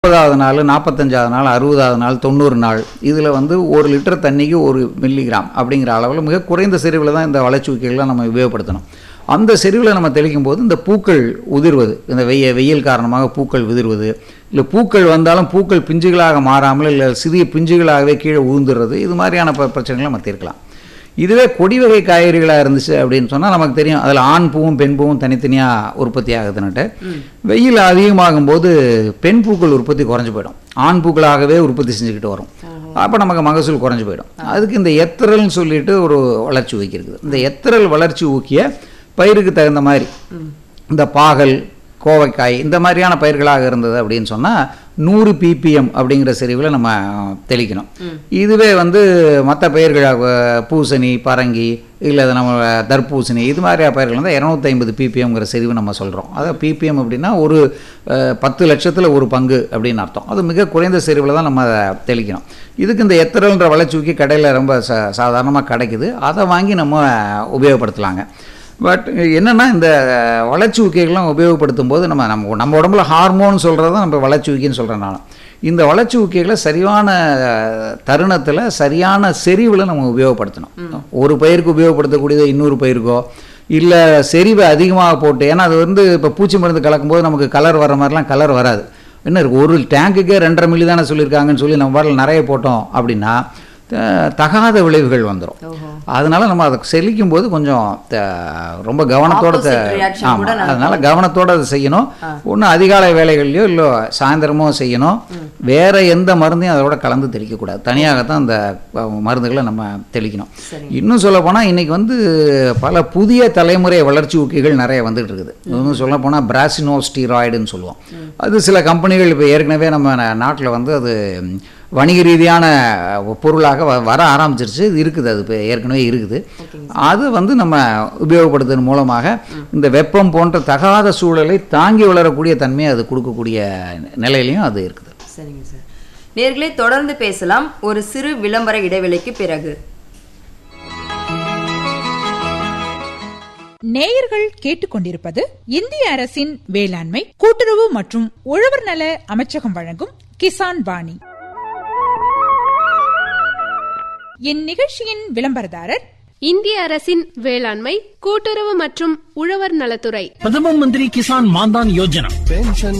முப்பதாவது நாள் நாற்பத்தஞ்சாவது நாள் அறுபதாவது நாள் தொண்ணூறு நாள் இதில் வந்து ஒரு லிட்டர் தண்ணிக்கு ஒரு மில்லிகிராம் அப்படிங்கிற அளவில் மிக குறைந்த செறிவில் தான் இந்த வளர்ச்சி ஊக்கிகளை நம்ம உபயோகப்படுத்தணும் அந்த செறிவில் நம்ம தெளிக்கும் போது இந்த பூக்கள் உதிர்வது இந்த வெய்ய வெயில் காரணமாக பூக்கள் உதிர்வது இல்லை பூக்கள் வந்தாலும் பூக்கள் பிஞ்சுகளாக மாறாமல் இல்லை சிறிய பிஞ்சுகளாகவே கீழே உழுந்துடுறது இது மாதிரியான ப- பிரச்சனைகளை நம்ம தீர்க்கலாம் இதுவே கொடி வகை காய்கறிகளாக இருந்துச்சு அப்படின்னு சொன்னால் நமக்கு தெரியும் அதில் ஆண் பூவும் பெண் பூவும் தனித்தனியாக உற்பத்தி ஆகுதுன்னுட்டு வெயில் அதிகமாகும் போது பெண் பூக்கள் உற்பத்தி குறைஞ்சு போயிடும் ஆண் பூக்களாகவே உற்பத்தி செஞ்சுக்கிட்டு வரும் அப்போ நமக்கு மகசூல் குறைஞ்சு போயிடும் அதுக்கு இந்த எத்திரல்னு சொல்லிட்டு ஒரு வளர்ச்சி ஊக்கி இருக்குது இந்த எத்திரல் வளர்ச்சி ஊக்கிய பயிருக்கு தகுந்த மாதிரி இந்த பாகல் கோவைக்காய் இந்த மாதிரியான பயிர்களாக இருந்தது அப்படின்னு சொன்னால் நூறு பிபிஎம் அப்படிங்கிற செறிவில் நம்ம தெளிக்கணும் இதுவே வந்து மற்ற பயிர்களாக பூசணி பரங்கி இல்லை நம்ம தர்பூசணி இது மாதிரியான பயிர்கள் வந்து இரநூத்தி ஐம்பது பிபிஎம்ங்கிற செறிவு நம்ம சொல்கிறோம் அதாவது பிபிஎம் அப்படின்னா ஒரு அஹ், பத்து லட்சத்தில் ஒரு பங்கு அப்படின்னு அர்த்தம் அது மிக குறைந்த செறிவில் தான் நம்ம அதை தெளிக்கணும் இதுக்கு இந்த எத்திரல்ன்ற வளர்ச்சி ஊக்கி கடையில் ரொம்ப ச சாதாரணமாக கிடைக்குது அதை வாங்கி நம்ம உபயோகப்படுத்தலாங்க பட் என்னென்னா இந்த வளர்ச்சி ஊக்கிகள்லாம் உபயோகப்படுத்தும் போது நம்ம நம்ம நம்ம உடம்புல ஹார்மோன் சொல்கிறது தான் நம்ம வளர்ச்சி ஊக்கின்னு சொல்கிறேன் நான் இந்த வளர்ச்சி ஊக்கிகளை சரியான தருணத்தில் சரியான செறிவில் நம்ம உபயோகப்படுத்தணும் ஒரு பயிருக்கு உபயோகப்படுத்தக்கூடியது இன்னொரு பயிருக்கோ இல்லை செறிவை அதிகமாக போட்டு ஏன்னா அது வந்து இப்போ பூச்சி மருந்து கலக்கும்போது நமக்கு கலர் வர மாதிரிலாம் கலர் வராது என்ன இருக்கு ஒரு டேங்குக்கே ரெண்டரை மில்லி தானே சொல்லியிருக்காங்கன்னு சொல்லி நம்ம பாட்டில் நிறைய போட்டோம் அப்படின்னா த- தகாத விளைவுகள் வந்துடும் அதனால நம்ம அதை செழிக்கும் போது கொஞ்சம் த- ரொம்ப கவனத்தோட த- Opposite reaction ஆமா கூட நடக்கும். அதனால கவனத்தோட அதை செய்யணும் ஒன்று அதிகாலை வேலைகள்லையோ இல்லை சாயந்தரமோ செய்யணும் வேற எந்த மருந்தையும் அதோட கலந்து தெளிக்கக்கூடாது தனியாகத்தான் அந்த அஹ், மருந்துகளை நம்ம தெளிக்கணும் இன்னும் சொல்ல போனால் இன்னைக்கு வந்து பல புதிய தலைமுறை வளர்ச்சி ஊக்கிகள் நிறைய வந்துட்டு இருக்குது இன்னும் சொல்ல போனால் பிராசினோ ஸ்டீராய்டுன்னு சொல்லுவோம் அது சில கம்பெனிகள் இப்போ ஏற்கனவே நம்ம நாட்டில் வந்து அது ம், வணிக ரீதியான அஹ், பொருளாக வ- வர ஆரம்பிச்சிருச்சு இது இருக்குது அது இப்போ ஏற்கனவே இருக்குது அது வந்து நம்ம உபயோகப்படுத்துவதன் மூலமாக இந்த வெப்பம் போன்ற தகாத சூழலை தாங்கி வளரக்கூடிய தன்மையை அது கொடுக்கக்கூடிய நிலையிலையும் அது இருக்குது சரிங்க சார் நேர்களே தொடர்ந்து பேசலாம் ஒரு சிறு விளம்பர இடைவேளைக்கு பிறகு நேயர்கள் கேட்டுக்கொண்டிருப்பது இந்திய அரசின் வேளாண்மை கூட்டுறவு மற்றும் உழவர் நல அமைச்சகம் வழங்கும் கிசான் வாணி இந்நிகழ்ச்சியின் விளம்பரதாரர் இந்திய அரசின் வேளாண்மை கூட்டுறவு மற்றும் உழவர் நலத்துறை பிரதம மந்திரி கிசான் மான்தான் யோஜனா पेंशन